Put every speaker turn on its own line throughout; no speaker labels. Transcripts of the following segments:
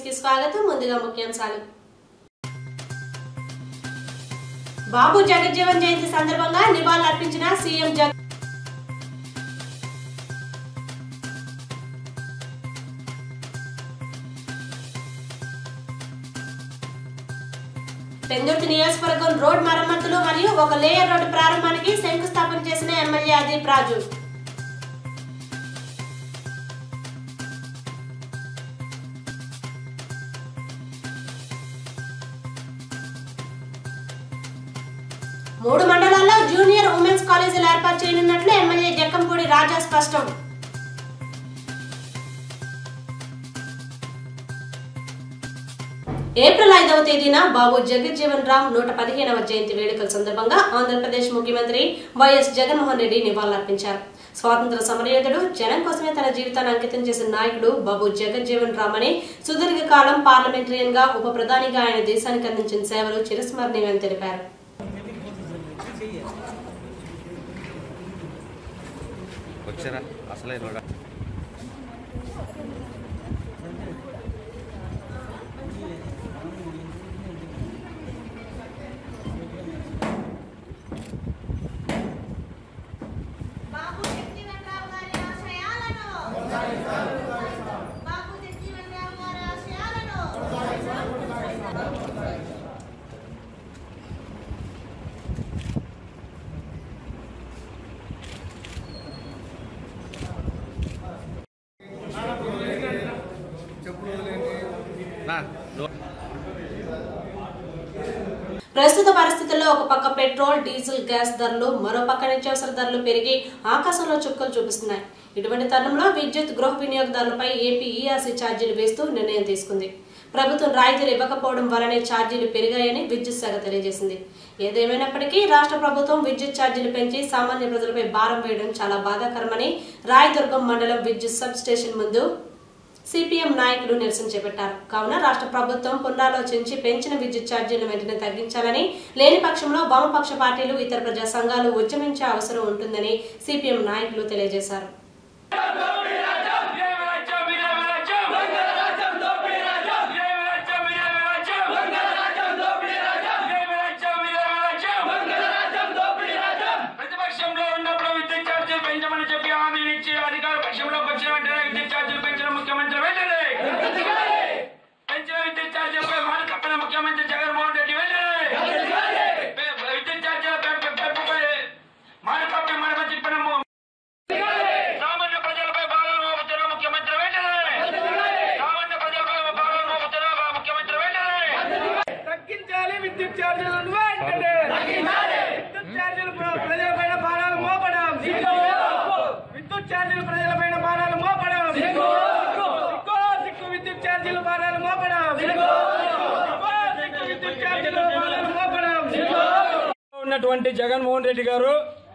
కి స్వాగతం ముందుగా ముఖ్యాంశాలు బాబు జగజ్జీవన్ జయంతి సందర్భంగా నివాళులర్పించిన సీఎం జగన్ పెందుర్తి నియోజకవర్గం రోడ్ మరమ్మతులు మరియు ఒక లేయర్ రోడ్డు ప్రారంభానికి శంకుస్థాపన చేసిన ఎమ్మెల్యే అదీప్ రాజు మూడు మండలాల్లో జూనియర్ ఉమెన్స్ కాలేజీలు ఏర్పాటు చేయనున్నట్లు ఎమ్మెల్యే జక్కంపూడి రాజా స్పష్టం ఏప్రిల్ ఐదవ తేదీన బాబు జగజ్జీవన్ రామ్ నూట పదిహేనవ జయంతి వేడుకల సందర్భంగా ఆంధ్రప్రదేశ్ ముఖ్యమంత్రి వైఎస్ జగన్మోహన్ రెడ్డి నివాళులర్పించారు స్వాతంత్ర సమరయోధుడు జనం కోసమే తన జీవితాన్ని అంకితం చేసిన నాయకుడు బాబు జగజ్జీవన్ రామ్ అని సుదీర్ఘ కాలం పార్లమెంటరియన్ గా ఉప ప్రధానిగా ఆయన దేశానికి అందించిన సేవలు చిరస్మరణీయమని తెలిపారు
వచ్చారా అసలే రోడా
బాబు జగజీవనరావు గారి ఆశయాలను బాబు జగజీవనరావు గారి ఆశయాలను
నా రో-
ప్రస్తుత పరిస్థితుల్లో ఒక పక్క పెట్రోల్ డీజిల్ గ్యాస్ ధరలు మరో పక్క నిత్యావసర ధరలు పెరిగి ఆకాశంలో చుక్కలు చూపిస్తున్నాయి ఇటువంటి తరుణంలో విద్యుత్ గృహ వినియోగదారులపై ఏపీ ఈఆర్సీ ఛార్జీలు వేస్తూ నిర్ణయం తీసుకుంది ప్రభుత్వం రాయితీలు ఇవ్వకపోవడం వల్లనే ఛార్జీలు పెరిగాయని విద్యుత్ శాఖ తెలియజేసింది ఏదేమైనప్పటికీ రాష్ట్ర ప్రభుత్వం విద్యుత్ ఛార్జీలు పెంచి సామాన్య ప్రజలపై భారం వేయడం చాలా బాధాకరమని రాయదుర్గం మండలం విద్యుత్ సబ్ స్టేషన్ ముందు సిపిఎం నాయకులు నిరసన చేపట్టారు కావున రాష్ట్ర ప్రభుత్వం పునరాలోచించి పెంచిన విద్యుత్ ఛార్జీలను వెంటనే తగ్గించాలని లేని పక్షంలో వామపక్ష పార్టీలు ఇతర ప్రజా సంఘాలు ఉద్యమించే అవసరం ఉంటుందని సిపిఎం నాయకులు తెలియజేశారు
ప్రతిపక్షంలో ఉన్నప్పుడు విద్యుత్ ఛార్జీలు పెంచమని చెప్పి హామీని ఇచ్చి అధికార పక్షంలోకి వచ్చిన వెంటనే విద్యుత్ ఛార్జీలు పెంచిన ముఖ్యమంత్రి వెంటనే పెంచిన విద్యుత్ ఛార్జీలపై మాట తప్పిన ముఖ్యమంత్రి జగన్మోహన్ రెడ్డి వెంటనే పె- విద్యుత్ ఛార్జీల పెంపు- పెంపుపై మాట తప్పి మడమ తిప్పిన ము- సామాన్య ప్రజలపై భారాలు మోపుతున్న ముఖ్యమంత్రి వెంటనే సామాన్య ప్రజలపై భారాలు మోపుతున్న ముఖ్యమంత్రి వెంటనే తగ్గించాలి విద్యుత్ ఛార్జీలను వెంటనే విద్యుత్ ఛార్జీలు ప్ర- ప్రజలపైన భారాలు మోపడం విద్యుత్ ఛార్జీలు ప్రజలపైన భారాలు మోపడం సిగ్గు, సిగ్గు విద్యుత్ ఛార్జీలు భారాలు మోపడం సిగ్గు, సిగ్గు విద్యుత్ ఛార్జీలు భారాలు మోపడం ఉన్నటువంటి జగన్మోహన్ రెడ్డి గారు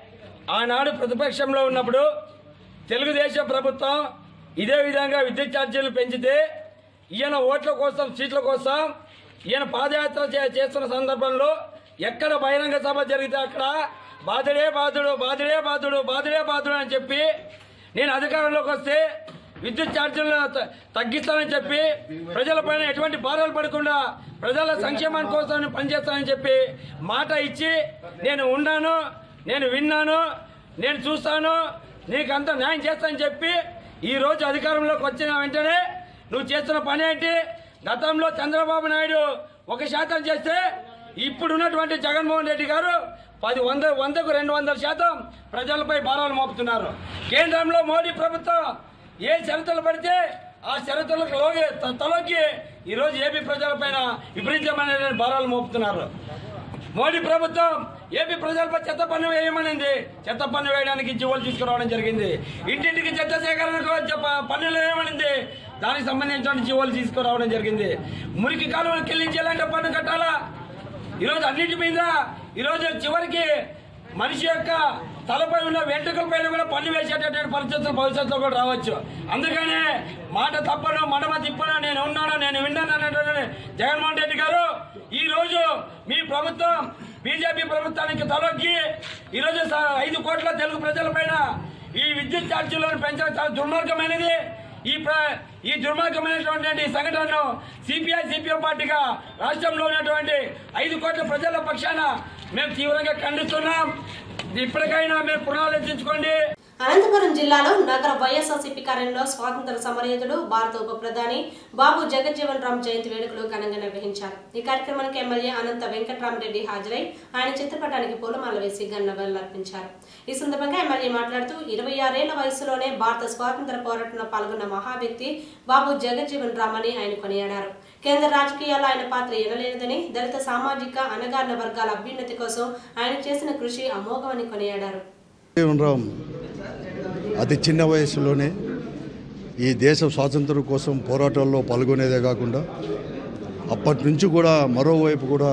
ఆనాడు ప్రతిపక్షంలో ఉన్నప్పుడు తెలుగుదేశం ప్రభుత్వం ఇదే విధంగా విద్యుత్ ఛార్జీలు పెంచితే ఈయన ఓట్ల కోసం సీట్ల కోసం ఈయన పాదయాత్ర చే- చేస్తున్న సందర్భంలో ఎక్కడ బహిరంగ సభ జరిగితే అక్కడ బాధుడే బాధుడు బాధుడే బాధుడు బాధుడే బాధుడు అని చెప్పి నేను అధికారంలోకి వస్తే విద్యుత్ ఛార్జీలను త- తగ్గిస్తానని చెప్పి ప్రజలపైన ఎటువంటి భారాలు పడకుండా ప్రజల సంక్షేమం కోసం నేను పనిచేస్తానని చెప్పి మాట ఇచ్చి నేను ఉన్నాను నేను విన్నాను నేను చూస్తాను నీకు అంత న్యాయం చేస్తానని చెప్పి ఈ రోజు అధికారంలోకి వచ్చిన వెంటనే నువ్వు చేస్తున్న పని ఏంటి గతంలో చంద్రబాబు నాయుడు ఒక శాతం చేస్తే ఇప్పుడున్నటువంటి జగన్మోహన్ రెడ్డి గారు పది వంద వందకు రెండు వందల శాతం ప్రజలపై భారాలు మోపుతున్నారు కేంద్రంలో మోడీ ప్రభుత్వం ఏ షరతులు పడితే ఆ షరతులకు లోగి త- తలొగ్గి ఈరోజు ఏపీ ప్రజలపైన విపరీతమైన భారాలు మోపుతున్నారు మోడీ ప్రభుత్వం ఏపీ ప్రజలపై చెత్త పన్ను వేయమనింది చెత్త పన్ను వేయడానికి జీవోలు తీసుకురావడం జరిగింది ఇంటింటికి చెత్త సేకరణకు చెప్ప- పన్నులు వేయమనింది దానికి సంబంధించిన జీవోలు తీసుకురావడం జరిగింది మురికి కాలువలు కెళ్ళించేలాంటి పన్ను కట్టాలా ఈరోజు అన్నిటి మీద ఈరోజు చివరికి మనిషి యొక్క తలపై ఉన్న వెంట్రుకల పైన కూడా పన్ను వేసేటటువంటి పరిస్థితులు భవిష్యత్తులో కూడా రావచ్చు అందుకనే మాట తప్పను మడమ తిప్పను నేను ఉన్నాను నేను విన్నాను అన్నటువంటి జగన్మోహన్ రెడ్డి గారు ఈ రోజు మీ ప్రభుత్వం బీజేపీ ప్రభుత్వానికి తలొగ్గి ఈ రోజు స- ఐదు కోట్ల తెలుగు ప్రజలపైన ఈ విద్యుత్ ఛార్జీలను పెంచడం చాలా దుర్మార్గమైనది ఈ ప్ర- ఈ దుర్మార్గమైనటువంటి సంఘటనను సిపిఐ సిపిఎం పార్టీగా రాష్ట్రంలో ఉన్నటువంటి ఐదు కోట్ల ప్రజల పక్షాన మేము తీవ్రంగా ఖండిస్తున్నాం ఇప్పటికైనా మీరు పునరాలోచించుకోండి
అనంతపురం జిల్లాలో నగర వైఎస్ఆర్సీపీ కార్యాలయంలో స్వాతంత్ర సమరయోధుడు భారత ఉప ప్రధాని బాబు జగజ్జీవన్ రామ్ జయంతి వేడుకలు ఘనంగా నిర్వహించారు ఈ కార్యక్రమానికి ఎమ్మెల్యే అనంత వెంకట్రామరెడ్డి హాజరై ఆయన చిత్రపటానికి పూలమాల వేసి గన్నవెల్లర్పించారు ఈ సందర్భంగా ఎమ్మెల్యే మాట్లాడుతూ ఇరవై ఆరేళ్ల వయసులోనే భారత స్వాతంత్ర పోరాటంలో పాల్గొన్న మహా వ్యక్తి బాబు జగజ్జీవన్ రామ్ అని ఆయన కొనియాడారు కేంద్ర రాజకీయాల్లో ఆయన పాత్ర ఎనలేనిదని దళిత సామాజిక అణగారిన వర్గాల అభ్యున్నతి కోసం ఆయన చేసిన కృషి అమోఘమని కొనియాడారు
రామ్ అతి చిన్న వయసులోనే ఈ దేశ స్వాతంత్రం కోసం పోరాటాల్లో పాల్గొనేదే కాకుండా అప్పటి నుంచి కూడా మరోవైపు కూడా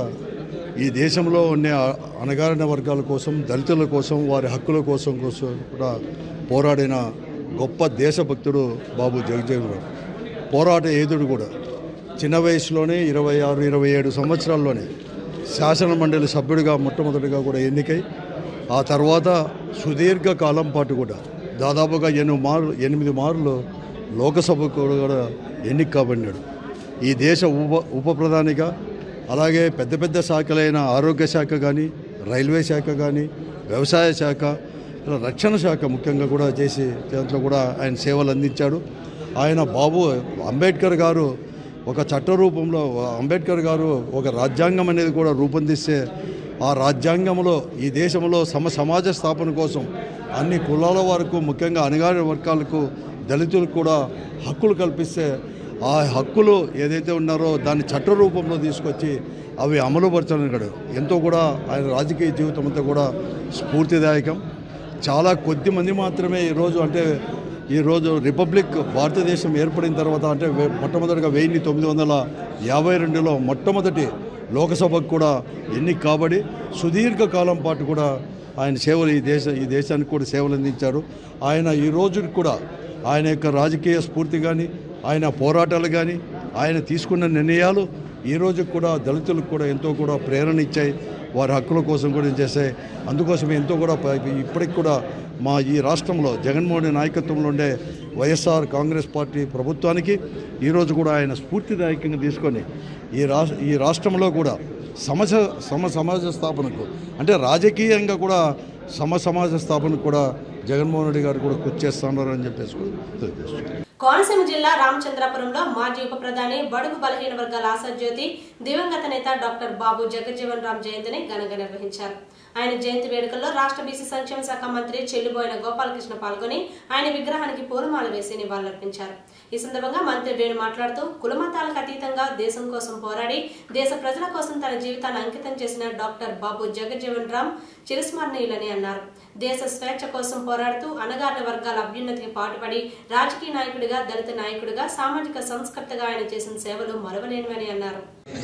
ఈ దేశంలో ఉన్న అణగారిన వర్గాల కోసం దళితుల కోసం వారి హక్కుల కోసం కోసం కూడా పోరాడిన గొప్ప దేశభక్తుడు బాబు జగజీవనరావు పోరాట ఏదుడు కూడా చిన్న వయసులోనే ఇరవై ఆరు ఇరవై ఏడు సంవత్సరాల్లోనే శాసన మండలి సభ్యుడిగా మొట్టమొదటిగా కూడా ఎన్నికై ఆ తర్వాత సుదీర్ఘ కాలం పాటు కూడా దాదాపుగా ఎనిమిది మార్లు ఎనిమిది మార్లు లోకసభకు కూడా ఎన్నిక కాబడినాడు ఈ దేశ ఉప ఉప ప్రధానిగా అలాగే పెద్ద పెద్ద శాఖలైన ఆరోగ్య శాఖ కానీ రైల్వే శాఖ కానీ వ్యవసాయ శాఖ ఇలా రక్షణ శాఖ ముఖ్యంగా కూడా చేసి దాంట్లో కూడా ఆయన సేవలు అందించాడు ఆయన బాబు అంబేద్కర్ గారు ఒక చట్ట రూపంలో అంబేద్కర్ గారు ఒక రాజ్యాంగం అనేది కూడా రూపొందిస్తే ఆ రాజ్యాంగంలో ఈ దేశంలో సమ సమాజ స్థాపన కోసం అన్ని కులాల వరకు ముఖ్యంగా అణగారిన వర్గాలకు దళితులకు కూడా హక్కులు కల్పిస్తే ఆ హక్కులు ఏదైతే ఉన్నారో దాన్ని చట్ట రూపంలో తీసుకొచ్చి అవి అమలుపరచడం ఎంతో కూడా ఆయన రాజకీయ జీవితం అంతా కూడా స్ఫూర్తిదాయకం చాలా కొద్ది మంది మాత్రమే ఈరోజు అంటే ఈరోజు రిపబ్లిక్ భారతదేశం ఏర్పడిన తర్వాత అంటే వే- మొట్టమొదటిగా వెయ్యి తొమ్మిది వందల యాభై రెండులో మొట్టమొదటి లోకసభకు కూడా ఎన్నిక కాబడి సుదీర్ఘ కాలం పాటు కూడా ఆయన సేవలు ఈ దేశ ఈ దేశానికి కూడా సేవలు అందించారు ఆయన ఈ రోజుకి కూడా ఆయన యొక్క రాజకీయ స్ఫూర్తి కానీ ఆయన పోరాటాలు కానీ ఆయన తీసుకున్న నిర్ణయాలు ఈ రోజు కూడా దళితులకు కూడా ఎంతో కూడా ప్రేరణ ఇచ్చాయి వారి హక్కుల కోసం కూడా చేశాయి అందుకోసం ఎంతో కూడా ప- ఇప్పటికి కూడా మా ఈ రాష్ట్రంలో జగన్మోహన్ రెడ్డి నాయకత్వంలో ఉండే వైఎస్ఆర్ కాంగ్రెస్ పార్టీ ప్రభుత్వానికి ఈరోజు కూడా ఆయన స్ఫూర్తిదాయకంగా తీసుకొని ఈ రాష్ట్ర ఈ రాష్ట్రంలో కూడా సమస సమ సమాజ స్థాపనకు అంటే రాజకీయంగా కూడా సమ సమాజ స్థాపనకు కూడా జగన్మోహన్ రెడ్డి గారు కూడా కృషి చేస్తున్నారు అని చెప్పేసి కూడా తెలియజేస్తున్నాను
కోనసీమ జిల్లా రామచంద్రపురంలో మాజీ ఉప ప్రధాని బడుగు బలహీన వర్గాల ఆశాజ్యోతి దివంగత నేత డాక్టర్ బాబు జగజ్జీవన్ రామ్ జయంతిని ఘనంగా నిర్వహించారు ఆయన జయంతి వేడుకల్లో రాష్ట్ర బీసీ సంక్షేమ శాఖ మంత్రి చెల్లిబోయిన గోపాలకృష్ణ పాల్గొని ఆయన విగ్రహానికి పూలమాల వేసి నివాళులర్పించారు ఈ సందర్భంగా మంత్రి వేణు మాట్లాడుతూ కులమతాలకు అతీతంగా దేశం కోసం పోరాడి దేశ ప్రజల కోసం తన జీవితాన్ని అంకితం చేసిన డాక్టర్ బాబు జగజ్జీవన్ రామ్ చిరస్మరణీయులని అన్నారు దేశ స్వేచ్ఛ కోసం పోరాడుతూ అణగారిన వర్గాల అభ్యున్నతికి పాటుపడి రాజకీయ నాయకుడిగా దళిత నాయకుడిగా సామాజిక సంస్కర్తగా ఆయన చేసిన సేవలు మరవలేనివని అన్నారు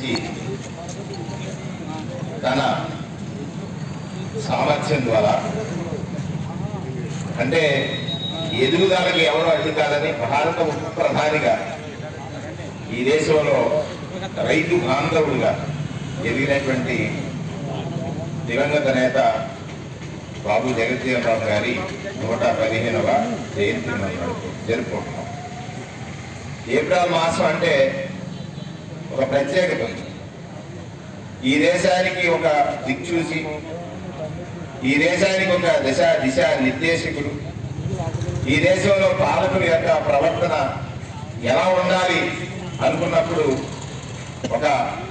తన సామర్థ్యం ద్వారా అంటే ఎదుగుదలకి ఎవరు అడ్డు కాదని భారత ఉప ప్రధానిగా ఈ దేశంలో రైతు బాంధవుడిగా ఎదిగినటువంటి దివంగత నేత బాబు జగజ్జీవన్ రావు గారి నూట పదిహేనవ జయంతి మనం జరుపుకుంటున్నాం ఏప్రిల్ మాసం అంటే ఒక ప్రత్యేకత ఉంది ఈ దేశానికి ఒక దిక్చూసి ఈ దేశానికి ఒక దశ దిశ నిర్దేశకుడు ఈ దేశంలో పాలకుల యొక్క ప్రవర్తన ఎలా ఉండాలి అనుకున్నప్పుడు ఒక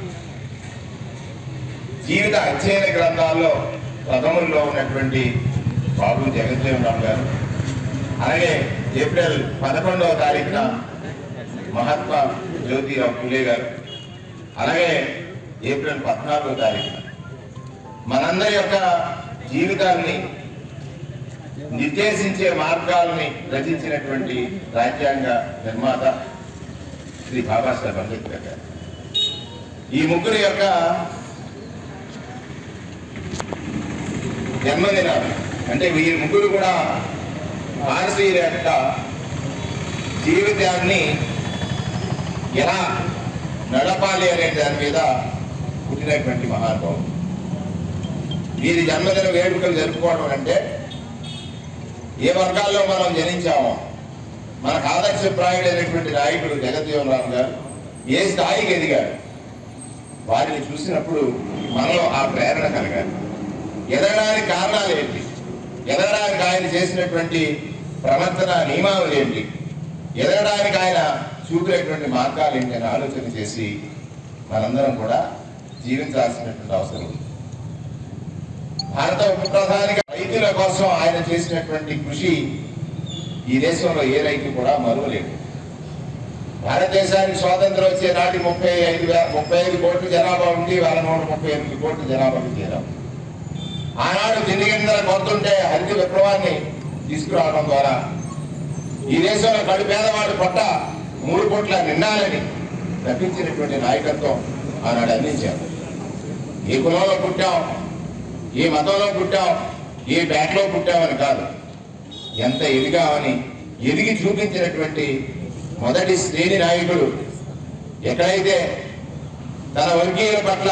జీవిత అధ్యయన గ్రంథాల్లో ప్రథముల్లో ఉన్నటువంటి బాబు జగజ్జీవన్ రామ్ గారు అలాగే ఏప్రిల్ పదకొండవ తారీఖున మహాత్మా జ్యోతిరావు ఫులే గారు అలాగే ఏప్రిల్ పద్నాలుగో తారీఖున మనందరి యొక్క జీవితాన్ని నిర్దేశించే మార్గాల్ని రచించినటువంటి రాజ్యాంగ నిర్మాత శ్రీ బాబాసాహెబ్ అంబేద్కర్ గారు ఈ ముగ్గురు యొక్క జన్మదినాలు అంటే వీరి ముగ్గురు కూడా భారతీయుల యొక్క జీవితాన్ని ఎలా నడపాలి అనే దాని మీద పుట్టినటువంటి మహానుభావుడు వీరి జన్మదిన వేడుకలు జరుపుకోవడం అంటే ఏ వర్గాల్లో మనం జనించామో మనకు ఆదర్శప్రాయుడైనటువంటి నాయకుడు జగజ్జీవన్ రామ్ గారు ఏ స్థాయికి ఎదిగారు వారిని చూసినప్పుడు మనలో ఆ ప్రేరణ కలగాలి ఎదగడానికి కారణాలు ఏంటి ఎదగడానికి ఆయన చేసినటువంటి ప్రవర్తన నియమావళి ఏంటి ఎదగడానికి ఆయన చూపినటువంటి మార్గాలు ఏంటి అని ఆలోచన చేసి మనందరం కూడా జీవించాల్సినటువంటి అవసరం ఉంది భారత ఉప ప్రధానిగా రైతుల కోసం ఆయన చేసినటువంటి కృషి ఈ దేశంలో ఏ రైతు కూడా మరువలేడు భారతదేశానికి స్వాతంత్రం వచ్చే నాటి ముప్పై ఐదు వే- ముప్పై ఐదు కోట్ల జనాభా ఉండి వాళ్ళ నూట ముప్పై ఎనిమిది కోట్ల జనాభాకి చేరాం ఆనాడు తిండి గింజల కొడుతుంటే హరిత విప్లవాన్ని తీసుకురావడం ద్వారా ఈ దేశంలో కడు పేదవాడు పట్ట మూడు కోట్ల నిండాలని తప్పించినటువంటి నాయకత్వం ఆనాడు అందించారు ఏ కులంలో పుట్టాం ఏ మతంలో పుట్టాం ఏ బ్యాట్లో పుట్టామని కాదు ఎంత ఎదిగామని ఎదిగి చూపించినటువంటి మొదటి శ్రేణి నాయకుడు ఎక్కడైతే తన వర్గీయుల పట్ల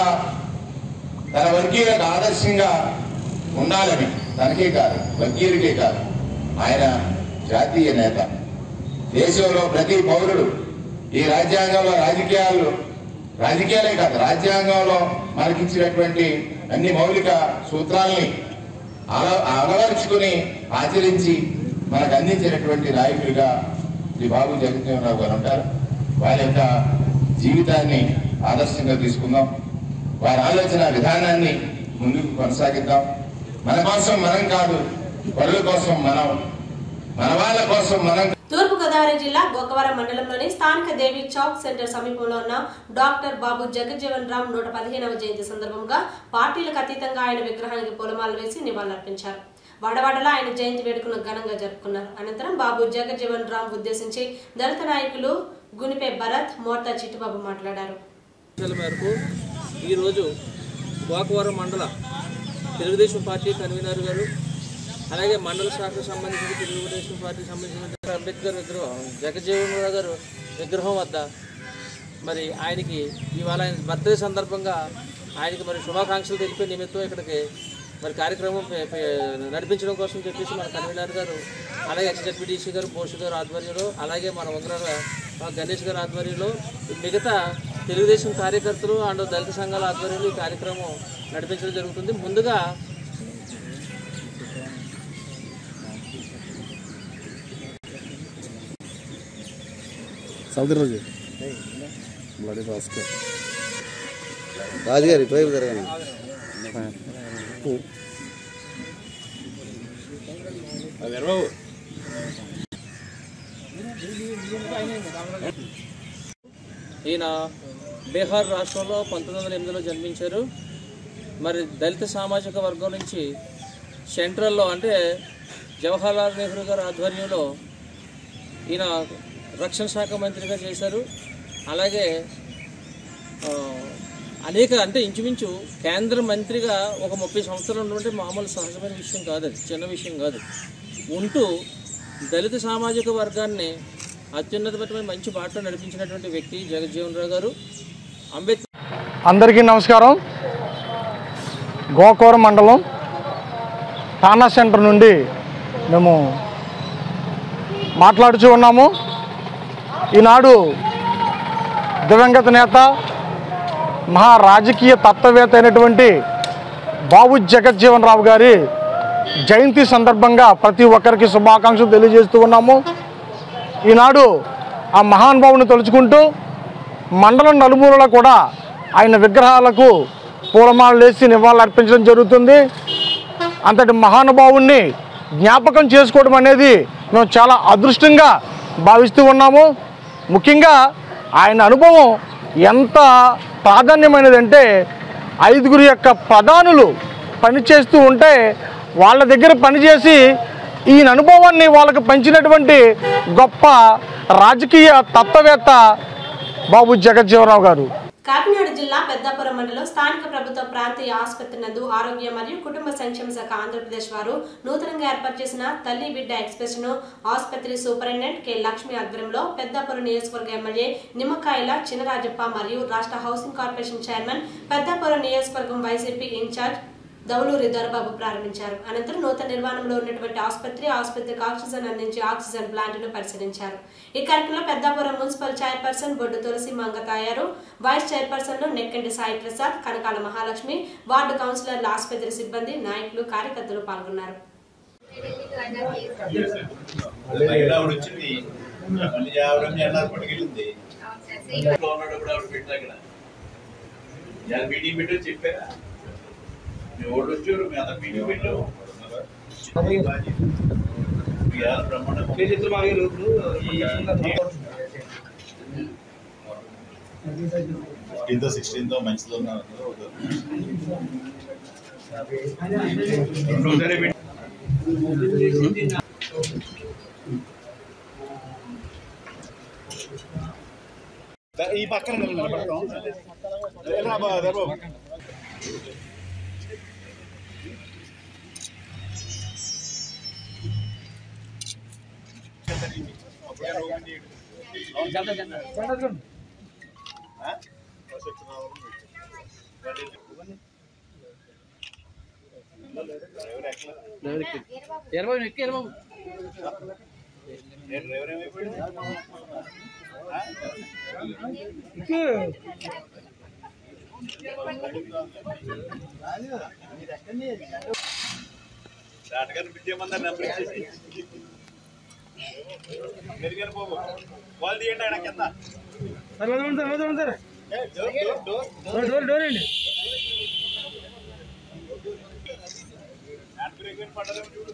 తన వర్గీయులకు ఆదర్శంగా ఉండాలని తనకే కాదు వర్గీయులకే కాదు ఆయన జాతీయ నేత దేశంలో ప్రతి పౌరుడు ఈ రాజ్యాంగంలో రాజకీయాలు రాజకీయాలే కాదు రాజ్యాంగంలో మనకిచ్చినటువంటి అన్ని మౌలిక సూత్రాల్ని అల అలవరుచుకుని ఆచరించి మనకు అందించినటువంటి నాయకుడిగా శ్రీ బాబు జగజ్జీవనరావు గారు ఉంటారు వారి యొక్క జీవితాన్ని ఆదర్శంగా తీసుకుందాం వారి ఆలోచన విధానాన్ని ముందుకు కొనసాగిద్దాం మన కోసం మనం కాదు పరుల కోసం మనం మన వాళ్ళ కోసం మనం
తూర్పుగోదావరి జిల్లా గోకవరం మండలంలోని స్థానిక దేవి చౌక్ సెంటర్ సమీపంలో ఉన్న డాక్టర్ బాబు జగజ్జీవన్ రామ్ నూట పదిహేనవ జయంతి సందర్భంగా పార్టీలకు అతీతంగా ఆయన విగ్రహానికి పూలమాల వేసి నివాళులర్పించారు వాడవాడలో ఆయన జయంతి వేడుకను ఘనంగా జరుపుకున్నారు అనంతరం బాబు జగజ్జీవన్ రామ్ ఉద్దేశించి దళిత నాయకులు గునిపే భరత్ మోర్తా చిట్టుబాబు మాట్లాడారు
ఆదేశాల మేరకు ఈరోజు గోకవరం మండల తెలుగుదేశం పార్టీ కన్వీనర్ గారు అలాగే మండల శాఖకు సంబంధించిన తెలుగుదేశం పార్టీకి సంబంధించిన అంబేద్కర్ విగ్రహం జగజీవన్ రావు గారు విగ్రహం వద్ద మరి ఆయనకి ఇవాళ ఆయన బర్త్డే సందర్భంగా ఆయనకి మరి శుభాకాంక్షలు తెలిపే నిమిత్తం ఇక్కడికి మరి కార్యక్రమం పే- పే- నడిపించడం కోసం చెప్పేసి మన కన్వీనర్ గారు అలాగే ఎక్స్జెడ్పీడీసీ గారు పోషు గారు ఆధ్వర్యంలో అలాగే మన ఉంగరాల ఆ గణేష్ గారి ఆధ్వర్యంలో మిగతా తెలుగుదేశం కార్యకర్తలు అండ్ దళిత సంఘాల ఆధ్వర్యంలో ఈ కార్యక్రమం నడిపించడం జరుగుతుంది ముందుగా
సముద్రరాజు బ్లడీ భాస్కర్ రాజుగారి ఇటువైపు జరగండి
ఈయన బీహార్ రాష్ట్రంలో పంతొమ్మిది వందల ఎనిమిదిలో జన్మించారు మరి దళిత సామాజిక వర్గం నుంచి సెంట్రల్లో అంటే జవహర్లాల్ నెహ్రూ గారి ఆధ్వర్యంలో ఈయన రక్షణ శాఖ మంత్రిగా చేశారు అలాగే ఆ, అనేక అంటే ఇంచుమించు కేంద్ర మంత్రిగా ఒక ముప్పై సంవత్సరాలు ఉండమంటే మామూలు సహజమైన విషయం కాదు అది చిన్న విషయం కాదు ఉంటూ దళిత సామాజిక వర్గాన్ని అత్యున్నతమైన మంచి బాటలో నడిపించినటువంటి వ్యక్తి జగజ్జీవన్ రావు గారు అంబేద్కర్
అందరికీ నమస్కారం గోకవరం మండలం టానా సెంటర్ నుండి మేము మాట్లాడుచూ ఉన్నాము ఈనాడు దివంగత నేత మహా రాజకీయ తత్వవేత్త అయినటువంటి బాబు జగజ్జీవన్ రావు గారి జయంతి సందర్భంగా ప్రతి ఒక్కరికి శుభాకాంక్షలు తెలియజేస్తూ ఉన్నాము ఈనాడు ఆ మహానుభావుని తలుచుకుంటూ మండలం నలుమూలలో కూడా ఆయన విగ్రహాలకు పూలమాలలు వేసి నివాళులు అర్పించడం జరుగుతుంది అంతటి మహానుభావుణ్ణి జ్ఞాపకం చేసుకోవడం అనేది మేము చాలా అదృష్టంగా భావిస్తూ ఉన్నాము ముఖ్యంగా ఆయన అనుభవం ఎంత ప్రాధాన్యమైనదంటే ఐదుగురు యొక్క ప్రధానులు పనిచేస్తూ ఉంటే వాళ్ళ దగ్గర పనిచేసి ఈయన అనుభవాన్ని వాళ్ళకు పంచినటువంటి గొప్ప రాజకీయ తత్వవేత్త బాబు జగజ్జీవనరావు గారు
కాకినాడ జిల్లా పెద్దాపురం మండలం స్థానిక ప్రభుత్వ ప్రాంతీయ ఆసుపత్రి నందు ఆరోగ్య మరియు కుటుంబ సంక్షేమ శాఖ ఆంధ్రప్రదేశ్ వారు నూతనంగా ఏర్పాటు చేసిన తల్లి బిడ్డ ఎక్స్ప్రెస్ ను ఆసుపత్రి సూపరింటెండెంట్ కె లక్ష్మి ఆధ్వర్యంలో పెద్దాపురం నియోజకవర్గ ఎమ్మెల్యే నిమ్మకాయల చినరాజప్ప మరియు రాష్ట్ర హౌసింగ్ కార్పొరేషన్ చైర్మన్ పెద్దాపురం నియోజకవర్గం వైసీపీ ఇన్ఛార్జ్ దౌలూరి దొరబాబు ప్రారంభించారు అనంతరం నూతన నిర్మాణంలో ఉన్నటువంటి ఆసుపత్రి ఆసుపత్రికి ఆక్సిజన్ అందించే ఆక్సిజన్ ప్లాంట్ను పరిశీలించారు ఈ కార్యక్రమంలో Peddapuram municipal chairperson Boddu Tulasi Mangatayaru vice చైర్పర్సన్లు నెక్కంటి సాయి ప్రసాద్ కనకాల మహాలక్ష్మి వార్డు కౌన్సిలర్ల ఆసుపత్రి సిబ్బంది నాయకులు కార్యకర్తలు పాల్గొన్నారు
మహిళ ఆవిడ వచ్చింది మళ్ళీ ఆవిడ ఎన్ఆర్ పట్టుకెళ్ళింది ఇంట్లో ఉన్నాడు కూడా ఆవిడ పెట్టా ఇక్కడ ఇవాళ మీటింగ్ పెట్టు చెప్పారా మీ ఓళ్ళు వచ్చారు మీ అందరు మీటింగ్ పెట్టావు ఇవాళ బ్రహ్మాండం ఫిఫ్టీన్త్ సిక్స్టీన్త్ మంచిలో ఉన్నారు రెండోసారి పెట్టి ఈ పక్కన నిలబడతాం రా బా, రా బాబు. ఆ? ఎవరు ఎట్లా? ఏ డ్రైవర్ ఏమైపోయాడు? ఆ? డాక్టర్ పిలిచేయమన్నారు నెంబర్ ఇచ్చేసి మెరుగని బాబు వాళ్ళు తీయండి ఆయన కింద ఏ, door, door, door. Hand brake మీద పడ్డదేమో చూడు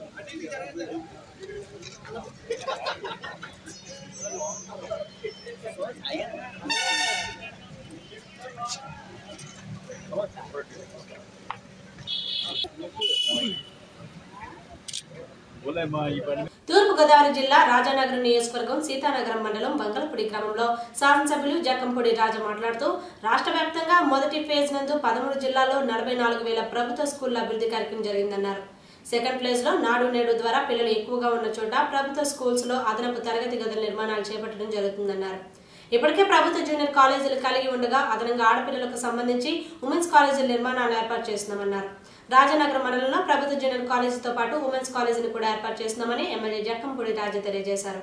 ఈ పని
తూర్పుగోదావరి జిల్లా రాజానగరం నియోజకవర్గం సీతానగరం మండలం బంగళపూడి గ్రామంలో శాసనసభ్యులు జక్కంపూడి రాజు మాట్లాడుతూ రాష్ట్ర వ్యాప్తంగా మొదటి ఫేజ్ నందు పదమూడు జిల్లాల్లో నలభై నాలుగు వేల ప్రభుత్వ స్కూళ్ల అభివృద్ధి కార్యక్రమం జరిగిందన్నారు సెకండ్ ఫేజ్ లో నాడు నేడు ద్వారా పిల్లలు ఎక్కువగా ఉన్న చోట ప్రభుత్వ స్కూల్స్ లో అదనపు తరగతి గదుల నిర్మాణాలు చేపట్టడం జరుగుతుందన్నారు ఇప్పటికే ప్రభుత్వ జూనియర్ కాలేజీలు కలిగి ఉండగా అదనంగా ఆడపిల్లలకు సంబంధించి ఉమెన్స్ కాలేజీల నిర్మాణాలు ఏర్పాటు చేస్తున్నామన్నారు రాజనగరం మండలంలో ప్రభుత్వ జూనియర్ కాలేజీతో పాటు ఉమెన్స్ కాలేజీని కూడా ఏర్పాటు చేస్తున్నామని ఎమ్మెల్యే జక్కంపూడి రాజు తెలియజేశారు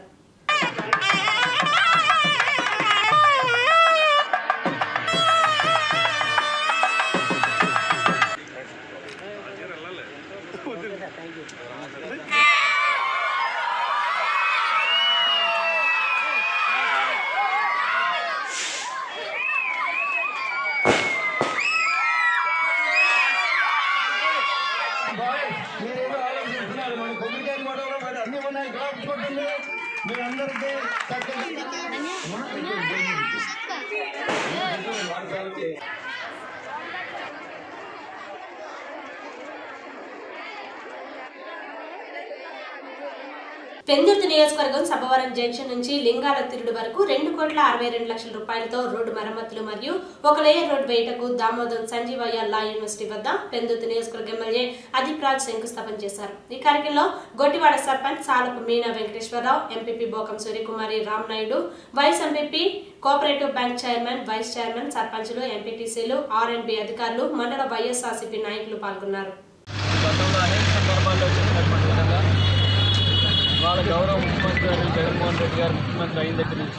పెందుర్తి నియోజకవర్గం సభవరం జంక్షన్ నుంచి లింగాల తిరుడు వరకు రెండు కోట్ల అరవై రెండు లక్షల రూపాయలతో రోడ్డు మరమ్మతులు మరియు ఒక లేయర్ రోడ్డు వేయటకు దామోదం సంజీవయ్య లా యూనివర్సిటీ వద్ద పెందుర్తి నియోజకవర్గ ఎమ్మెల్యే అదీప్ రాజ్ శంకుస్థాపన చేశారు ఈ కార్యక్రమంలో Gottivada sarpanch Salapu Meena Venkateswararao MPP Bokam Suryakumari Ramnaidu vice MPP cooperative bank chairman vice chairman సర్పంచులు ఎంపీటీసీలు ఆర్ఎండ్బి అధికారులు మండల వైఎస్ఆర్సీపీ నాయకులు పాల్గొన్నారు
గతంలో అనేక సందర్భాల్లో చెప్పినటువంటి విధంగా వాళ్ళ గౌరవ ముఖ్యమంత్రి గారు జగన్మోహన్ రెడ్డి గారు ముఖ్యమంత్రి అయిన దగ్గర నుంచి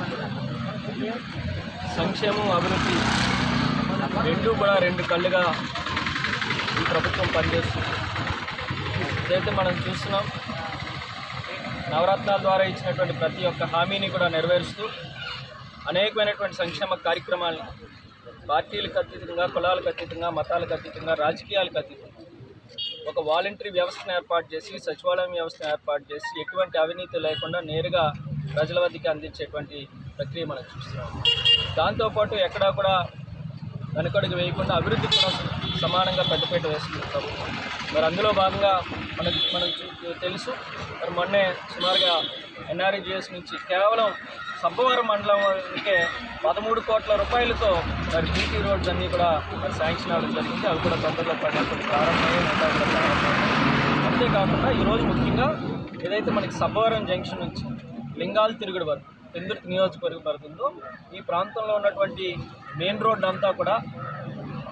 సంక్షేమం అభివృద్ధి రెండు కూడా రెండు కళ్ళుగా ఈ ప్రభుత్వం పనిచేస్తుంది ఇదైతే మనం చూస్తున్నాం నవరత్నాల ద్వారా ఇచ్చినటువంటి ప్రతి ఒక్క హామీని కూడా నెరవేరుస్తూ అనేకమైనటువంటి సంక్షేమ కార్యక్రమాలను పార్టీలకు అతీతంగా కులాలకు అతీతంగా మతాలకు అతీతంగా రాజకీయాలకు అతీతంగా ఒక వాలంటరీ వ్యవస్థను ఏర్పాటు చేసి సచివాలయం వ్యవస్థను ఏర్పాటు చేసి ఎటువంటి అవినీతి లేకుండా నేరుగా ప్రజల వద్దకి అందించేటువంటి ప్రక్రియ మనం చూస్తున్నాం దాంతోపాటు ఎక్కడా కూడా వెనకడుగు వేయకుండా అభివృద్ధి కూడా సమానంగా పెద్దపీట వేస్తుంది ప్రభుత్వం మరి అందులో భాగంగా మనకి మనకు చూ- తెలుసు మరి మొన్నే సుమారుగా ఎన్ఆర్ఈజిఎస్ నుంచి కేవలం సబ్బవరం మండలం వరకే పదమూడు కోట్ల రూపాయలతో మరి బీటీ రోడ్స్ అన్నీ కూడా మరి శాంక్షన్ అవ్వడం జరిగింది అవి కూడా తొందరలో పడినప్పుడు ప్రారంభమై మిగతా కూడా ప్రారంభమయ్యాయి. అంతేకాకుండా ఈరోజు ముఖ్యంగా ఏదైతే మనకి సబ్బవరం జంక్షన్ నుంచి లింగాలు తిరుగుడు వరకు పెందుర్తి నియోజకవర్గం పడుతుందో ఈ ప్రాంతంలో ఉన్నటువంటి మెయిన్ రోడ్ అంతా కూడా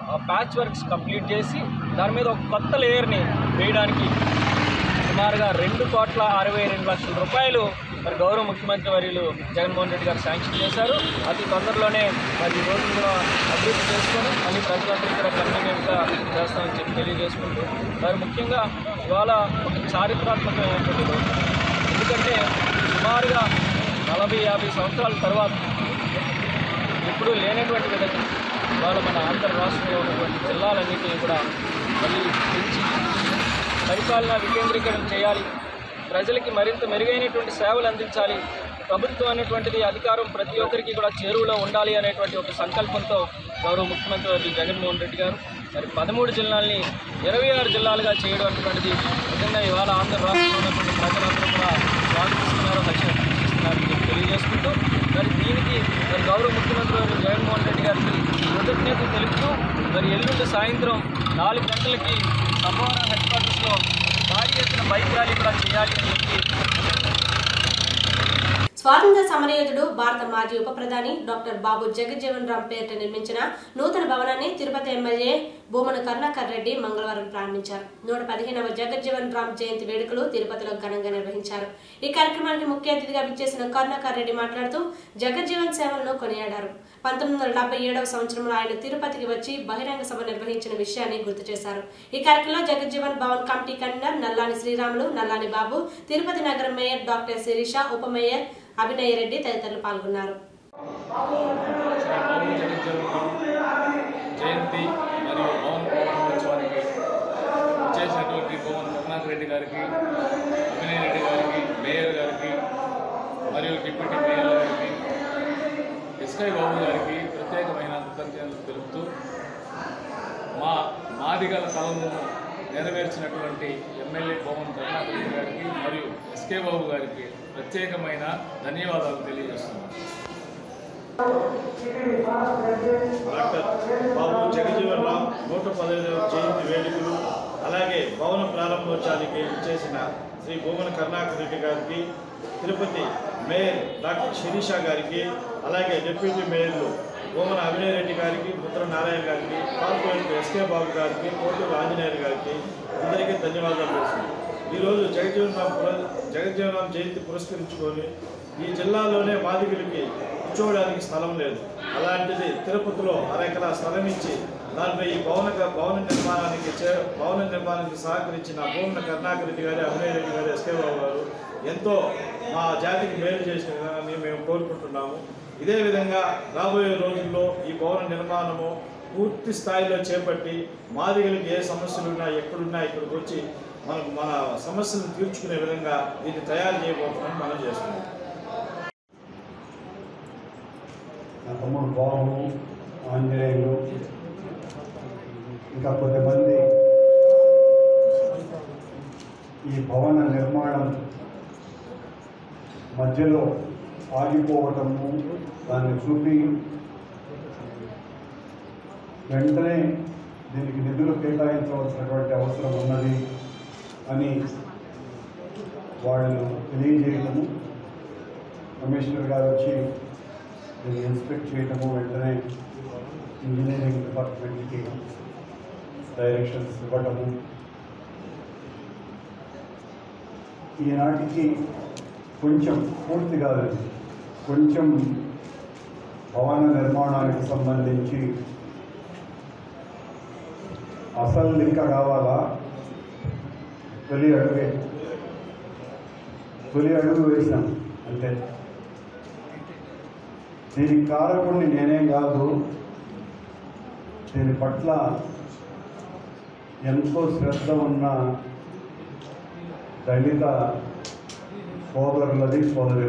ప్యాచ్ వర్క్స్ కంప్లీట్ చేసి దాని మీద ఒక కొత్త లేయర్ని వేయడానికి సుమారుగా రెండు కోట్ల అరవై రెండు లక్షల రూపాయలు మరి గౌరవ ముఖ్యమంత్రి వర్యులు జగన్మోహన్ రెడ్డి గారు శాంక్షన్ చేశారు అతి తొందరలోనే మరి ఈ రోజు కూడా అభివృద్ధి చేసుకొని మళ్ళీ ప్రజలందరికీ కూడా కన్వీనియంట్గా చేస్తామని చెప్పి తెలియజేసుకుంటూ మరి ముఖ్యంగా ఇవాళ ఒక చారిత్రాత్మకమైనటువంటి రోజు ఎందుకంటే సుమారుగా నలభై యాభై సంవత్సరాల తర్వాత ఇప్పుడు లేనటువంటి విధంగా ఇవాళ మన ఆంధ్ర రాష్ట్రంలో ఉన్నటువంటి జిల్లాలన్నింటినీ కూడా మళ్ళీ పెంచి పరిపాలన వికేంద్రీకరణ చేయాలి ప్రజలకి మరింత మెరుగైనటువంటి సేవలు అందించాలి ప్రభుత్వం అనేటువంటిది అధికారం ప్రతి ఒక్కరికి కూడా చేరువలో ఉండాలి అనేటువంటి ఒక సంకల్పంతో గౌరవ ముఖ్యమంత్రి వర్యులు జగన్మోహన్ రెడ్డి గారు మరి పదమూడు జిల్లాల్ని ఇరవై ఆరు జిల్లాలుగా చేయడం అనేటువంటిది నిజంగా ఇవాళ ఆంధ్ర రాష్ట్రంలో ఉన్నటువంటి ప్రజలందరూ కూడా స్వాగతిస్తున్నారు హర్షిస్తున్నారని చెప్పి తెలియజేసుకుంటూ మరి దీనికి మరి గౌరవ ముఖ్యమంత్రి వర్యులు జగన్మోహన్ రెడ్డి గారికి కృతజ్ఞతలు తెలుపుతూ మరి ఎల్లుండి సాయంత్రం నాలుగు గంటలకి సభవరం హెడ్ క్వార్టర్స్లో భారీ ఎత్తున బైక్ ర్యాలీ కూడా చేయాలి అని చెప్పి
స్వాతంత్ర సమరయోధుడు భారత మాజీ ఉప ప్రధాని డాక్టర్ బాబు జగజ్జీవన్ రామ్ పేరిట నిర్మించిన నూతన భవనాన్ని తిరుపతి ఎమ్మెల్యే భూమన కరుణాకర్ రెడ్డి మంగళవారం ప్రారంభించారు నూట పదిహేనవ జగజ్జీవన్ రామ్ జయంతి వేడుకలు తిరుపతిలో ఘనంగా నిర్వహించారు ఈ కార్యక్రమానికి ముఖ్య అతిథిగా విచ్చేసిన కరుణాకర్ రెడ్డి మాట్లాడుతూ జగజ్జీవన్ సేవలను కొనియాడారు పంతొమ్మిది వందల డెబ్బై ఏడవ సంవత్సరంలో ఆయన తిరుపతికి వచ్చి బహిరంగ సభ నిర్వహించిన విషయాన్ని గుర్తు చేశారు ఈ కార్యక్రమంలో జగజ్జీవన్ భవన్ కమిటీ కన్వీనర్ నల్లాని శ్రీరాములు నల్లాని బాబు తిరుపతి నగర మేయర్ డాక్టర్ శిరీష ఉప మేయర్ అభినయ రెడ్డి తదితరులు పాల్గొన్నారు
జయంతి మరియు పవన్ పవనోత్సవానికి చేసినటువంటి పవన్ కరుణాకర్ రెడ్డి గారికి అభినయ్ రెడ్డి గారికి మేయర్ గారికి మరియు డిప్యూటీ మేయర్ గారికి ఎస్ఐ బాబు గారికి ప్రత్యేకమైన కృతజ్ఞతలు తెలుపుతూ మా మాదిగల కళను నెరవేర్చినటువంటి ఎమ్మెల్యే పవన్ కరుణాకర్ రెడ్డి గారికి మరియు ఎస్కే బాబు గారికి ప్రత్యేకమైన ధన్యవాదాలు తెలియజేస్తున్నాను
డాక్టర్ బాబు జగజీవన్ రామ్ నూట పదహైదవ జయంతి వేడుకలు అలాగే భవన ప్రారంభోత్సవానికి చేసిన శ్రీ భూమన కరుణాకర్ రెడ్డి గారికి తిరుపతి మేయర్ డాక్టర్ శిరీష గారికి అలాగే డిప్యూటీ మేయర్లు భూమన అభినయ్ రెడ్డి గారికి పుత్ర నారాయణ గారికి కార్పొరేటర్ ఎస్కే బాబు గారికి కోటూరు ఆంజనేయులు గారికి అందరికీ ధన్యవాదాలు తెలుస్తున్నాను ఈరోజు జగజీవన్ రామ్ పుర జగజీవన్ రామ్ జయంతి పురస్కరించుకొని ఈ జిల్లాలోనే మాదిగులకి కూర్చోవడానికి స్థలం లేదు అలాంటిది తిరుపతిలో అరెకరా స్థలం ఇచ్చి దానిపై ఈ భవన భవన నిర్మాణానికి చే భవన నిర్మాణానికి సహకరించిన భూమన కరుణాకర్ రెడ్డి గారు అభినయ్ రెడ్డి గారు ఎస్కే బాబు గారు ఎంతో మా జాతికి మేలు చేసిన విధానాన్ని మేము కోరుకుంటున్నాము ఇదే విధంగా రాబోయే రోజుల్లో ఈ భవన నిర్మాణము పూర్తి స్థాయిలో చేపట్టి మాదిగలకు ఏ సమస్యలు ఉన్నా ఎక్కడున్నా ఇక్కడికి వచ్చి మనం మన సమస్యలను తీర్చుకునే విధంగా దీన్ని తయారు చేయబోతున్నాం మనం చేస్తున్నాం
నా తమ్ముడు బాబు ఆంజనేయులు ఇంకా కొద్దిమంది ఈ భవన నిర్మాణం మధ్యలో ఆగిపోవటము దాన్ని చూపి వెంటనే దీనికి నిధులు కేటాయించవలసినటువంటి అవసరం ఉన్నది అని వాళ్ళు తెలియజేయటము కమిషనర్ గారు వచ్చి దీన్ని ఇన్స్పెక్ట్ చేయటము వెంటనే ఇంజనీరింగ్ డిపార్ట్మెంట్కి డైరెక్షన్స్ ఇవ్వటము ఈనాటికి కొంచెం పూర్తి కాదండి కొంచెం భవన నిర్మాణానికి సంబంధించి అసలు ఇంకా కావాలా తొలి అడుగే తొలి అడుగు వేసినాం అంతే దీనికి కారకుడిని నేనేం కాదు దీని పట్ల ఎంతో శ్రద్ధ ఉన్న దళిత సోదరులది సోదరి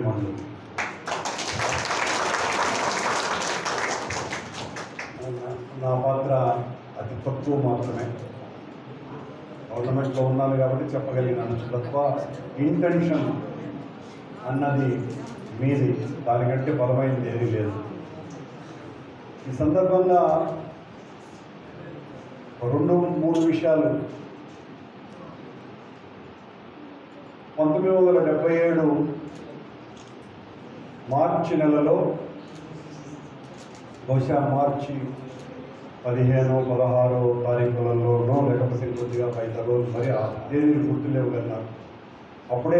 నా పాత్ర అతి తక్కువ మాత్రమే గవర్నమెంట్లో ఉన్నాను కాబట్టి చెప్పగలిగినాను తప్ప ఇంటెన్షన్ అన్నది మీది దానికంటే బలమైనది ఏమీ లేదు ఈ సందర్భంగా రెండు మూడు విషయాలు పంతొమ్మిది వందల డెబ్బై ఏడు మార్చి నెలలో బహుశా మార్చి పదిహేను పదహారు తారీఖులలోనో లేకపోతే కొద్దిగా ఐదు రోజులు మరి ఆ తేదీలు గుర్తులేవు కదా నాకు అప్పుడే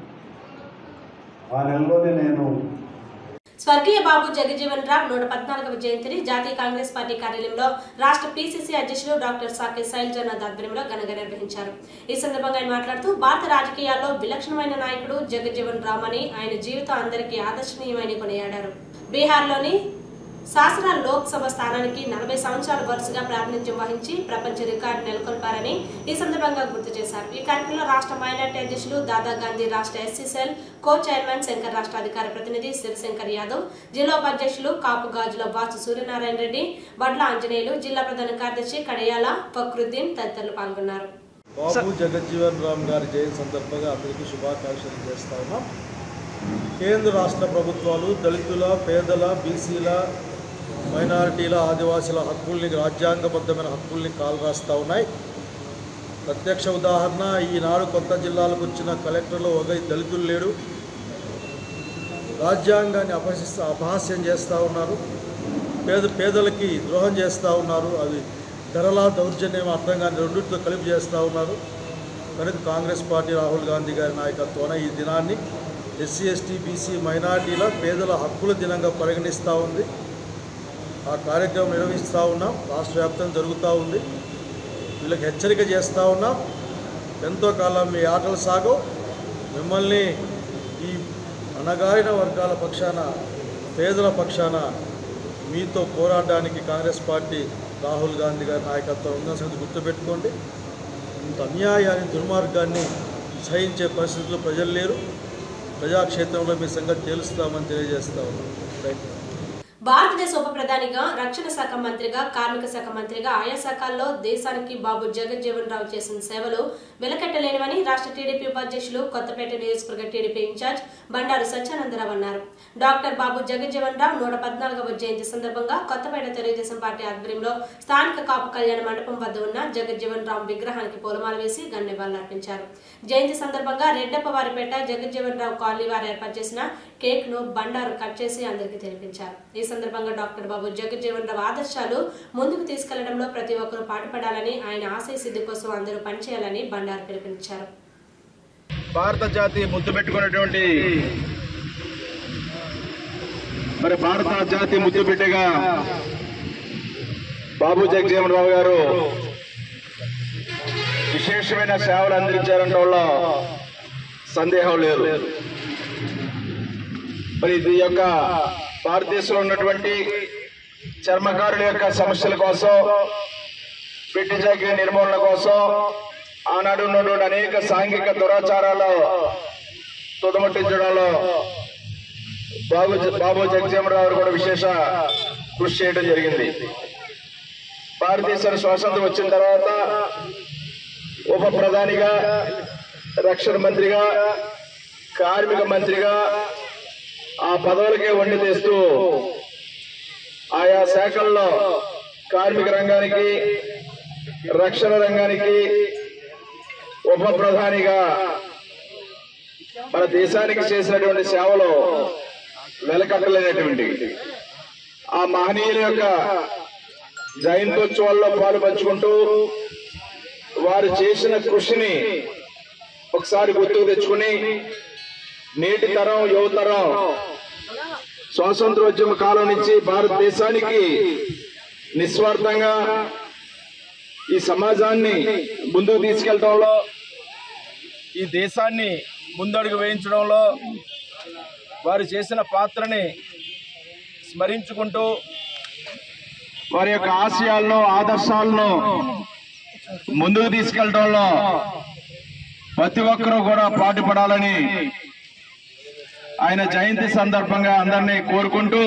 ఆ నెలలోనే నేను
స్వర్గీయ బాబు జగజీవన్ రామ్ నూట పద్నాలుగవ జయంతిని జాతీయ కాంగ్రెస్ పార్టీ కార్యాలయంలో రాష్ట్ర పీసీసీ అధ్యక్షులు డాక్టర్ సాకే శైలజనాథ్ ఆధ్వర్యంలో ఘనంగా నిర్వహించారు ఈ సందర్భంగా ఆయన మాట్లాడుతూ భారత రాజకీయాల్లో విలక్షణమైన నాయకుడు జగజీవన్ రామ్ అని ఆయన జీవితం అందరికీ ఆదర్శనీయమని కొనియాడారు బీహార్లోని శాసన లోక్సభ స్థానానికి నలభై సంవత్సరాల వరుసగా ప్రాతినిధ్యం వహించి ప్రపంచ రికార్డు నెలకొల్పారని ఈ సందర్భంగా గుర్తు చేశారు ఈ కార్యక్రమంలో రాష్ట్ర మైనార్టీ అధ్యక్షులు దాదా గాంధీ రాష్ట్ర SC cell co chairman Shankar రాష్ట్ర అధికార ప్రతినిధి శివశంకర్ యాదవ్ జిల్లా ఉపాధ్యక్షులు కాపు గాజుల వాసు సూర్యనారాయణ రెడ్డి వడ్ల ఆంజనేయులు జిల్లా ప్రధాన కార్యదర్శి కడియాల ఫక్రుద్దీన్ తదితరులు పాల్గొన్నారు
బాబు జగజ్జీవన్ రామ్ గారి జయంతి సందర్భంగా అందరికీ శుభాకాంక్షలు చేస్తా ఉన్నాం కేంద్ర రాష్ట్ర ప్రభుత్వాలు దళితుల పేదల బీసీల మైనారిటీల ఆదివాసుల హక్కుల్ని రాజ్యాంగబద్ధమైన హక్కుల్ని కాలు రాస్తూ ఉన్నాయి ప్రత్యక్ష ఉదాహరణ ఈనాడు కొత్త జిల్లాలకు వచ్చిన కలెక్టర్లు ఒక దళితులు లేడు రాజ్యాంగాన్ని అపహసిస్తూ అపహాస్యం చేస్తూ ఉన్నారు పేద పేదలకి ద్రోహం చేస్తూ ఉన్నారు అది ధరలా దౌర్జన్యం అర్థం కాని రెండింటితో కలిపి చేస్తూ ఉన్నారు కనుక కాంగ్రెస్ పార్టీ రాహుల్ గాంధీ గారి నాయకత్వాన ఈ దినాన్ని ఎస్సీ ఎస్టీ బీసీ మైనార్టీల పేదల హక్కుల దినంగా పరిగణిస్తూ ఉంది ఆ కార్యక్రమం నిర్వహిస్తూ ఉన్నాం రాష్ట్ర వ్యాప్తంగా జరుగుతూ ఉంది వీళ్ళకి హెచ్చరిక చేస్తూ ఉన్నాం ఎంతో కాలం మీ ఆటలు సాగవు మిమ్మల్ని ఈ అణగారిన వర్గాల పక్షాన పేదల పక్షాన మీతో పోరాడడానికి కాంగ్రెస్ పార్టీ రాహుల్ గాంధీ గారి నాయకత్వం ఉందని సంగతి గుర్తుపెట్టుకోండి ఇంత అన్యాయాన్ని దుర్మార్గాన్ని సహించే పరిస్థితుల్లో ప్రజలు లేరు ప్రజాక్షేత్రంలో మీ సంగతి తేలుస్తామని తెలియజేస్తా ఉన్నాం రైట్
భారతదేశ ఉప ప్రధానిగా రక్షణ శాఖ మంత్రిగా కార్మిక శాఖ మంత్రిగా ఆయా శాఖల్లో దేశానికి బాబు జగజ్జీవన్ రావు చేసిన సేవలు వెలకట్టలేనివని రాష్ట్ర టీడీపీ ఉపాధ్యక్షులు కొత్తపేట నియోజకవర్గ టీడీపీ ఇన్ఛార్జ్ బండారు సత్యానందరావు అన్నారు డాక్టర్ బాబు జగజ్జీవన్ రావు నూట పద్నాలుగవ జయంతి సందర్భంగా కొత్తపేట తెలుగుదేశం పార్టీ ఆధ్వర్యంలో స్థానిక కాపు కళ్యాణ మండపం వద్ద ఉన్న జగజ్జీవన్ రావు విగ్రహానికి పూలమాల వేసి గన్నెవాళ్లర్పించారు జయంతి సందర్భంగా రెడ్డప్పవారిపేట జగజ్జీవన్ రావు కాలనీ వారు ఏర్పాటు చేసిన కేక్ ను బండారు కట్ చేసి అందరికీ తినిపించారు ఈ సందర్భంగా డాక్టర్ బాబు జగజ్జీవన్ రావు ఆదర్శాలు ముందుకు తీసుకెళ్లడంలో ప్రతి ఒక్కరూ పాటుపడాలని ఆయన ఆశయ సిద్ధి కోసం అందరూ పనిచేయాలని బండారు పిలుపునిచ్చారు
భారత జాతి ముద్దు పెట్టుకున్నటువంటి మరి భారత జాతి ముద్దు బిడ్డగా బాబు జగజీవన్ రావు గారు విశేషమైన సేవలు అందించారంటే సందేహం లేదు మరి ఇది యొక్క భారతదేశంలో ఉన్నటువంటి చర్మకారుల యొక్క సమస్యల కోసం పెట్టి చాకరీ నిర్మూలన కోసం ఆనాడు ఉన్నటువంటి అనేక సాంఘిక దురాచారాలు తుదముట్టించడంలో బాబు బాబు జగజీవనరావు గారు కూడా విశేష కృషి చేయడం జరిగింది భారతదేశానికి స్వాతంత్రం వచ్చిన తర్వాత ఉప ప్రధానిగా రక్షణ మంత్రిగా కార్మిక మంత్రిగా ఆ పదవులకే వండి తెస్తూ ఆయా శాఖల్లో కార్మిక రంగానికి రక్షణ రంగానికి ఉప ప్రధానిగా మన దేశానికి చేసినటువంటి సేవలు వెలకట్టలేనటువంటి ఆ మహనీయుల యొక్క జయంతోత్సవాల్లో పాలు పంచుకుంటూ వారు చేసిన కృషిని ఒకసారి గుర్తుకు తెచ్చుకుని నేటి తరం యువతరం స్వాతంత్రోద్యమ కాలం నుంచి భారతదేశానికి నిస్వార్థంగా ఈ సమాజాన్ని ముందుకు తీసుకెళ్లడంలో ఈ దేశాన్ని ముందడుగు వేయించడంలో వారు చేసిన పాత్రని స్మరించుకుంటూ వారి యొక్క ఆశయాలను ఆదర్శాలను ముందుకు తీసుకెళ్లడంలో ప్రతి ఒక్కరూ కూడా పాటుపడాలని ఆయన జయంతి సందర్భంగా అందరినీ కోరుకుంటూ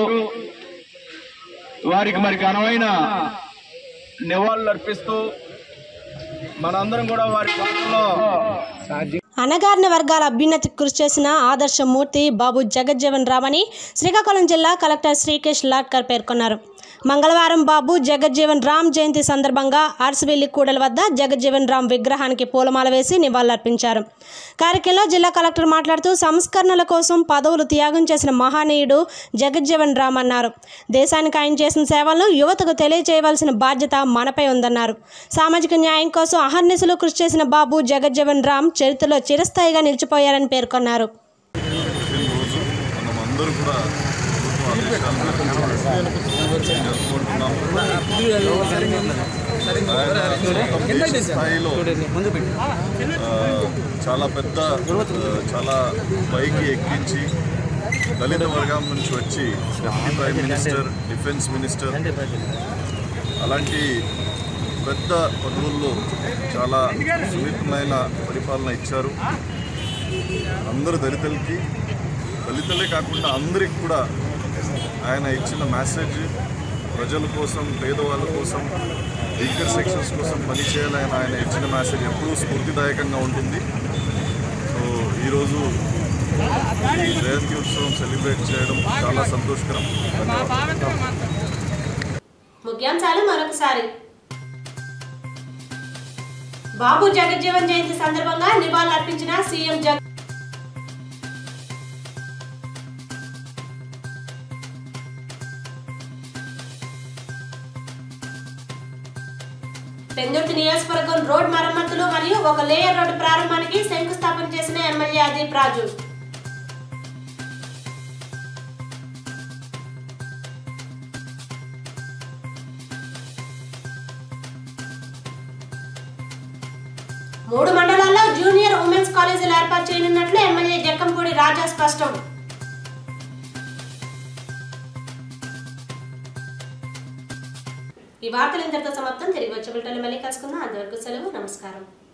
వారికి మరి ఘనమైన నివాళులు అర్పిస్తూ మనందరం కూడా వారి పాత్రలో
అణగారిన వర్గాల అభ్యున్నతికి కృషి చేసిన ఆదర్శమూర్తి బాబు జగజ్జీవన్ రామని శ్రీకాకుళం జిల్లా కలెక్టర్ శ్రీకేష్ లాట్కర్ పేర్కొన్నారు మంగళవారం బాబు జగజ్జీవన్ రామ్ జయంతి సందర్భంగా ఆర్సివెల్లి కూడల వద్ద జగజ్జీవన్ రామ్ విగ్రహానికి పూలమాల వేసి నివాళులర్పించారు కార్యక్రమంలో జిల్లా కలెక్టర్ మాట్లాడుతూ సంస్కరణల కోసం పదవులు త్యాగం చేసిన మహనీయుడు జగజ్జీవన్ రామ్ అన్నారు దేశానికి ఆయన చేసిన సేవలను యువతకు తెలియజేయవలసిన బాధ్యత మనపై ఉందన్నారు సామాజిక న్యాయం కోసం అహర్నిశలు కృషి చేసిన బాబు జగజ్జీవన్ రామ్ చరిత్రలో చిరస్థాయిగా నిలిచిపోయారని పేర్కొన్నారు
రోజు మనమందరూ కూడా జరుపుకుంటున్నాము స్థాయిలో ఆ, చాలా పెద్ద ఆ, చాలా పైకి ఎక్కించి దళిత వర్గం నుంచి వచ్చి deputy prime minister defence minister అలాంటి పెద్ద పదవుల్లో చాలా సున్నితమైన పరిపాలన ఇచ్చారు అందరు దళితులకి దళితులే కాకుండా అందరికి కూడా ఆయన ఇచ్చిన మెసేజ్ ప్రజల కోసం పేదవాళ్ళ కోసం వీకర్ సెక్షన్స్ కోసం పనిచేయాలని ఆయన ఇచ్చిన మెసేజ్ ఎప్పుడూ స్ఫూర్తిదాయకంగా ఉంటుంది సో ఈరోజు ఈ జయంతి ఉత్సవం సెలబ్రేట్ చేయడం చాలా సంతోషకరం
ముఖ్యాంశాలు మరొకసారి బాబు జగజ్జీవన్ జయంతి సందర్భంగా నివాళులర్పించిన సీఎం జగన్ పెందుర్తి నియోజకవర్గం రోడ్ మరమ్మతులు మరియు ఒక లేయర్ రోడ్డు ప్రారంభానికి శంకుస్థాపన చేసిన ఎమ్మెల్యే అదీప్ రాజు మూడు మండలాల్లో జూనియర్ ఉమెన్స్ కాలేజీలు ఏర్పాటు చేయనున్నట్లు ఎమ్మెల్యే జక్కంపూడి రాజా స్పష్టం ఈ వార్తలు ఇంతటితో సమాప్తం తిరిగి వచ్చే బిడ్డలు మళ్ళీ కలుసుకుందాం అంతవరకు సెలవు నమస్కారం